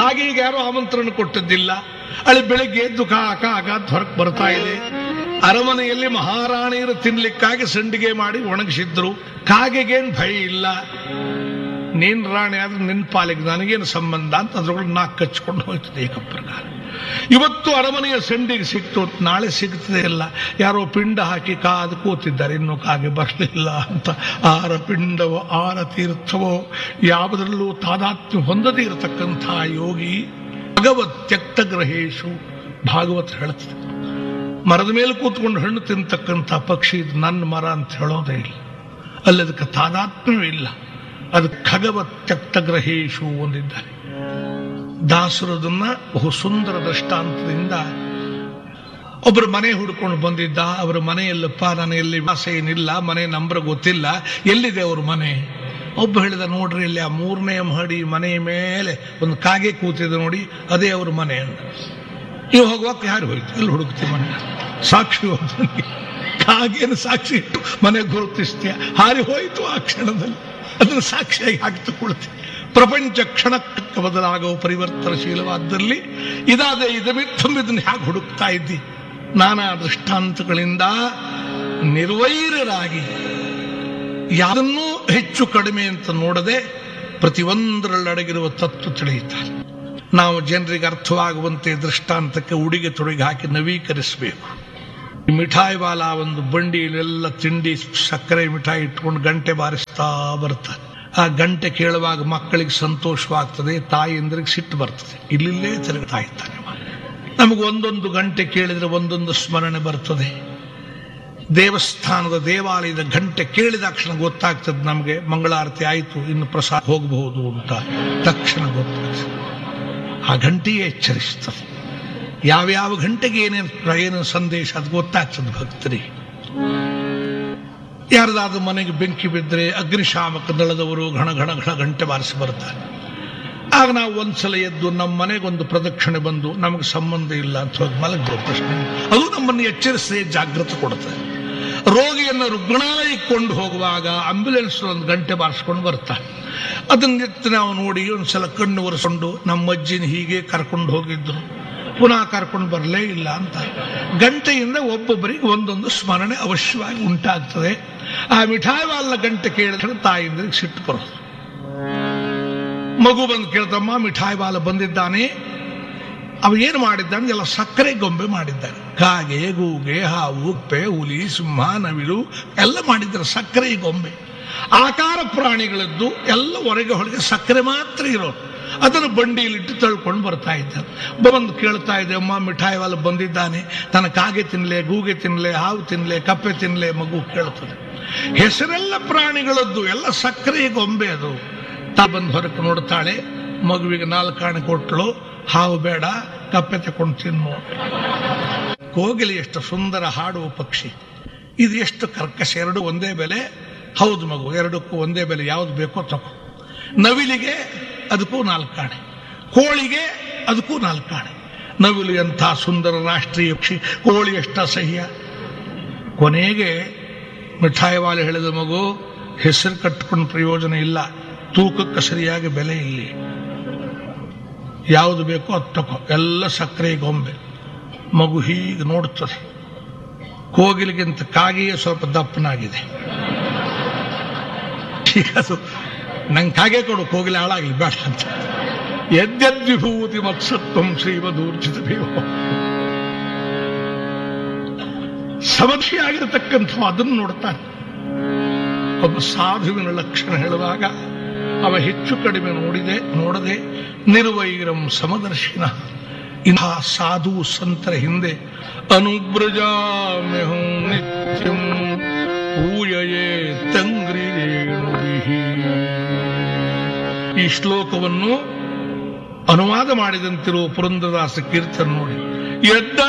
ಕಾಗೆಗೆ ಯಾರು ಆಮಂತ್ರಣ ಕೊಟ್ಟದ್ದಿಲ್ಲ ಅಲ್ಲಿ ಬೆಳಿಗ್ಗೆ ಎದ್ದು ಕಾ ಕಾ ಕಾ ಅಂತ ಹೊರಗೆ ಬರ್ತಾ ಇದೆ ಅರಮನೆಯಲ್ಲಿ ಮಹಾರಾಣಿಯರು ತಿನ್ಲಿಕ್ಕಾಗಿ ಸಂಡಿಗೆ ಮಾಡಿ ಒಣಗಿಸಿದ್ರು ಕಾಗೆಗೇನ್ ಭಯ ಇಲ್ಲ ನೀನ್ ರಾಣಿ ಆದ್ರೆ ನಿನ್ ಪಾಲಿಗೆ ನನಗೇನು ಸಂಬಂಧ ಅಂತ ಅದ್ರೊಳಗೆ ನಾಲ್ಕು ಕಚ್ಕೊಂಡು ಹೋಯ್ತದೆ ಏಕಪ್ರಕಾರ ಇವತ್ತು ಅರಮನೆಯ ಸಂಡಿಗೆ ಸಿಕ್ತು ನಾಳೆ ಸಿಗ್ತದೆ ಇಲ್ಲ ಯಾರೋ ಪಿಂಡ ಹಾಕಿ ಕಾದು ಕೂತಿದ್ದಾರೆ ಇನ್ನು ಕಾಗೆ ಬರಲಿಲ್ಲ ಅಂತ ಆರ ಪಿಂಡವೋ ಆರ ತೀರ್ಥವೋ ಯಾವುದರಲ್ಲೂ ತಾದಾತ್ಮ್ಯ ಹೊಂದದೇ ಇರತಕ್ಕಂಥ ಯೋಗಿ ಭಗವತ್ ತ್ಯಕ್ತ ಗ್ರಹೇಶು ಭಾಗವತ್ ಹೇಳ್ತದೆ ಮರದ ಮೇಲೆ ಕೂತ್ಕೊಂಡು ಹಣ್ಣು ತಿಂತಕ್ಕಂಥ ಪಕ್ಷಿ ಇದು ನನ್ನ ಮರ ಅಂತ ಹೇಳೋದೇ ಇಲ್ಲ ಅಲ್ಲಿ ಅದಕ್ಕೆ ತಾದಾತ್ಮ್ಯವೇ ಇಲ್ಲ ಅದು ಖಗವತ್ ತ್ಯಕ್ತ ಗ್ರಹೇಶು ಒಂದಿದ್ದಾರೆ ದಾಸರು ಅದನ್ನ ಬಹು ಸುಂದರ ದೃಷ್ಟಾಂತದಿಂದ ಒಬ್ಬರು ಮನೆ ಹುಡ್ಕೊಂಡು ಬಂದಿದ್ದ ಅವರ ಮನೆಯಲ್ಲಪ್ಪ ನಾನು ಎಲ್ಲಿ ವಾಸ ಏನಿಲ್ಲ ಮನೆ ನಂಬರ್ ಗೊತ್ತಿಲ್ಲ ಎಲ್ಲಿದೆ ಅವ್ರ ಮನೆ ಒಬ್ಬ ಹೇಳಿದ ನೋಡ್ರಿ ಇಲ್ಲಿ ಆ ಮೂರನೇ ಮಹಡಿ ಮನೆಯ ಮೇಲೆ ಒಂದು ಕಾಗೆ ಕೂತಿದೆ ನೋಡಿ ಅದೇ ಅವ್ರ ಮನೆ ಅಂತ ನೀವು ಹೋಗುವಾಗ ಯಾರು ಹೋಯ್ತು ಎಲ್ಲಿ ಹುಡುಕ್ತೀವಿ ಮನೆ ಸಾಕ್ಷಿ ಹೋದ ಕಾಗೇನು ಸಾಕ್ಷಿ ಇಟ್ಟು ಮನೆ ಗುರುತಿಸ್ತೀಯ ಹಾರಿ ಹೋಯ್ತು ಆ ಕ್ಷಣದಲ್ಲಿ ಅದನ್ನು ಸಾಕ್ಷಿಯಾಗಿ ಹಾಕಿ ತಗೊಳ್ತೀವಿ ಪ್ರಪಂಚ ಕ್ಷಣಕ್ಕೆ ಬದಲಾಗುವ ಪರಿವರ್ತನಶೀಲವಾದಲ್ಲಿ ಇದಾದ ಇದನ್ನು ಹ್ಯಾಗೆ ಹುಡುಕ್ತಾ ಇದ್ದಿ ನಾನಾ ದೃಷ್ಟಾಂತಗಳಿಂದ ನಿರ್ವೈರರಾಗಿ ಯಾವುದನ್ನೂ ಹೆಚ್ಚು ಕಡಿಮೆ ಅಂತ ನೋಡದೆ ಪ್ರತಿಯೊಂದರಲ್ಲಡಗಿರುವ ತತ್ವ ತಿಳಿಯುತ್ತಾರೆ ನಾವು ಜನರಿಗೆ ಅರ್ಥವಾಗುವಂತೆ ದೃಷ್ಟಾಂತಕ್ಕೆ ಉಡುಗೆ ತೊಡುಗೆ ಹಾಕಿ ನವೀಕರಿಸಬೇಕು ಈ ಮಿಠಾಯಿ ವಾಲ ಒಂದು ಬಂಡಿಯಲ್ಲೆಲ್ಲ ತಿಂಡಿ ಸಕ್ಕರೆ ಮಿಠಾಯಿ ಇಟ್ಕೊಂಡು ಗಂಟೆ ಬಾರಿಸ್ತಾ ಬರ್ತಾರೆ ಆ ಗಂಟೆ ಕೇಳುವಾಗ ಮಕ್ಕಳಿಗೆ ಸಂತೋಷವಾಗ್ತದೆ ತಾಯಿಯಂದ್ರಿಗೆ ಸಿಟ್ಟು ಬರ್ತದೆ ಇಲ್ಲಿಲ್ಲೇ ತಿರುಗ್ತಾ ಇದ್ದಾನೆ ನಮಗೆ ಒಂದೊಂದು ಗಂಟೆ ಕೇಳಿದ್ರೆ ಒಂದೊಂದು ಸ್ಮರಣೆ ಬರ್ತದೆ ದೇವಸ್ಥಾನದ ದೇವಾಲಯದ ಗಂಟೆ ಕೇಳಿದ ತಕ್ಷಣ ಗೊತ್ತಾಗ್ತದೆ ನಮಗೆ ಮಂಗಳಾರತಿ ಆಯಿತು ಇನ್ನು ಪ್ರಸಾದ ಹೋಗಬಹುದು ಅಂತ ತಕ್ಷಣ ಗೊತ್ತಾಗ್ತದೆ ಆ ಗಂಟೆಯೇ ಎಚ್ಚರಿಸ್ತದೆ ಯಾವ್ಯಾವ ಗಂಟೆಗೆ ಏನೇನು ಏನೇನು ಸಂದೇಶ ಅದು ಗೊತ್ತಾಗ್ತದೆ ಭಕ್ತರಿಗೆ ಯಾರದಾದ್ರೂ ಮನೆಗೆ ಬೆಂಕಿ ಬಿದ್ದರೆ ಅಗ್ನಿಶಾಮಕ ದಳದವರು ಘಣ ಘಣ ಘಣ ಗಂಟೆ ಬಾರಿಸಿ ಬರ್ತಾರೆ ಆಗ ನಾವು ಒಂದ್ಸಲ ಎದ್ದು ನಮ್ಮ ಮನೆಗೊಂದು ಪ್ರದಕ್ಷಿಣೆ ಬಂದು ನಮಗೆ ಸಂಬಂಧ ಇಲ್ಲ ಅಂತ ಹೋಗಿ ಮಲಗಿರೋ ಪ್ರಶ್ನೆ ಅದು ನಮ್ಮನ್ನು ಎಚ್ಚರಿಸದೆ ಜಾಗೃತಿ ಕೊಡುತ್ತೆ ರೋಗಿಯನ್ನು ರುಗ್ಣಾಲಯಕ್ಕೆ ಕೊಂಡು ಹೋಗುವಾಗ ಆಂಬ್ಯುಲೆನ್ಸ್ ಒಂದು ಗಂಟೆ ಬಾರಿಸ್ಕೊಂಡು ಬರ್ತಾರೆ ಅದನ್ನೆತ್ತು ನಾವು ನೋಡಿ ಒಂದ್ಸಲ ಕಣ್ಣು ಒರೆಸ್ಕೊಂಡು ನಮ್ಮ ಅಜ್ಜಿನ ಹೀಗೆ ಕರ್ಕೊಂಡು ಹೋಗಿದ್ರು ಪುನಃ ಕರ್ಕೊಂಡು ಬರಲೇ ಇಲ್ಲ ಅಂತ ಗಂಟೆಯಿಂದ ಒಬ್ಬೊಬ್ಬರಿಗೆ ಒಂದೊಂದು ಸ್ಮರಣೆ ಅವಶ್ಯವಾಗಿ ಉಂಟಾಗ್ತದೆ ಆ ಮಿಠಾಯಿ ವಾಲ್ನ ಗಂಟೆ ಕೇಳಿದ್ರೆ ತಾಯಿಂದ್ರಿಗೆ ಸಿಟ್ಟು ಬರೋದು ಮಗು ಬಂದು ಕೇಳ್ತಮ್ಮ ಮಿಠಾಯಿ ಬಾಲ ಬಂದಿದ್ದಾನೆ ಅವ ಏನು ಮಾಡಿದ್ದಾನೆ ಎಲ್ಲ ಸಕ್ಕರೆ ಗೊಂಬೆ ಮಾಡಿದ್ದಾನೆ ಕಾಗೆ ಗೂಗೆ ಹಾವು ಉಪ್ಪೆ ಹುಲಿ ಸಿಂಹ ನವಿಲು ಎಲ್ಲ ಮಾಡಿದ್ದಾರೆ ಸಕ್ಕರೆ ಗೊಂಬೆ ಆಕಾರ ಪ್ರಾಣಿಗಳದ್ದು ಎಲ್ಲ ಹೊರಗೆ ಹೊರಗೆ ಸಕ್ಕರೆ ಮಾತ್ರ ಇರೋದು ಅದನ್ನು ಬಂಡಿಯಲ್ಲಿಟ್ಟು ತಳ್ಕೊಂಡು ಬರ್ತಾ ಇದ್ದ ಬಂದು ಕೇಳ್ತಾ ಇದೆ ಅಮ್ಮ ಮಿಠಾಯಿ ವಾಲ ಬಂದಿದ್ದಾನೆ ತನ್ನ ಕಾಗೆ ತಿನ್ಲೆ ಗೂಗೆ ತಿನ್ಲೆ ಹಾವು ತಿನ್ಲೆ ಕಪ್ಪೆ ತಿನ್ಲೆ ಮಗು ಕೇಳ್ತದೆ ಹೆಸರೆಲ್ಲ ಪ್ರಾಣಿಗಳದ್ದು ಎಲ್ಲ ಸಕ್ಕರೆ ಗೊಂಬೆ ಅದು ತಾ ಬಂದು ಹೊರಕ್ಕೆ ನೋಡ್ತಾಳೆ ಮಗುವಿಗೆ ನಾಲ್ಕಾಣೆ ಕೊಟ್ಟಳು ಹಾವು ಬೇಡ ಕಪ್ಪೆ ತಕೊಂಡು ತಿನ್ನು ಕೋಗಿಲೆ ಎಷ್ಟು ಸುಂದರ ಹಾಡುವ ಪಕ್ಷಿ ಇದು ಎಷ್ಟು ಕರ್ಕಶ ಎರಡು ಒಂದೇ ಬೆಲೆ ಹೌದು ಮಗು ಎರಡಕ್ಕೂ ಒಂದೇ ಬೆಲೆ ಯಾವ್ದು ಬೇಕೋ ತಗೋ ನವಿಲಿಗೆ ಅದಕ್ಕೂ ನಾಲ್ಕಾಣೆ ಕೋಳಿಗೆ ಅದಕ್ಕೂ ನಾಲ್ಕಾಣೆ ನವಿಲು ಎಂಥ ಸುಂದರ ರಾಷ್ಟ್ರೀಯ ಪಕ್ಷಿ ಕೋಳಿ ಎಷ್ಟ ಅಸಹ್ಯ ಕೊನೆಗೆ ಮಿಠಾಯಿ ವಾಲೆ ಹೇಳಿದ ಮಗು ಹೆಸರು ಕಟ್ಕೊಂಡು ಪ್ರಯೋಜನ ಇಲ್ಲ ತೂಕಕ್ಕೆ ಸರಿಯಾಗಿ ಬೆಲೆ ಇಲ್ಲಿ ಯಾವುದು ಬೇಕೋ ಅದು ತಗೋ ಎಲ್ಲ ಸಕ್ಕರೆ ಗೊಂಬೆ ಮಗು ಹೀಗೆ ನೋಡ್ತದೆ ಕೋಗಿಲಿಗಿಂತ ಕಾಗೆಯೇ ಸ್ವಲ್ಪ ದಪ್ಪನಾಗಿದೆ ಈಗ ಅದು ನಂಗೆ ಕಾಗೆ ಕೊಡು ಕೋಗಿಲೆ ಹಾಳಾಗಲಿ ಬೇಡ ಅಂತ ಯದ್ಯದ್ವಿಭೂತಿ ಮತ್ಸತ್ವಂ ಶ್ರೀಮದೂರ್ಜಿತ ಭೀಮ ಸಮಧಿಯಾಗಿರತಕ್ಕಂಥ ಅದನ್ನು ನೋಡ್ತಾನೆ ಒಬ್ಬ ಸಾಧುವಿನ ಲಕ್ಷಣ ಹೇಳುವಾಗ ಅವ ಹೆಚ್ಚು ಕಡಿಮೆ ನೋಡಿದೆ ನೋಡದೆ ನಿರ್ವೈರಂ ಸಮದರ್ಶಿನ ಇಂಥ ಸಾಧು ಸಂತರ ಹಿಂದೆ ಅನುಬ್ರಜಾಮ್ಯಹಂ ನಿತ್ಯಂ ಪೂಯಯೇ ತಂಗ್ರಿರೇಣುವಿಹಿ ಈ ಶ್ಲೋಕವನ್ನು ಅನುವಾದ ಮಾಡಿದಂತಿರುವ ಪುರಂದರದಾಸ ಕೀರ್ತನ ನೋಡಿ ಎದ್ದ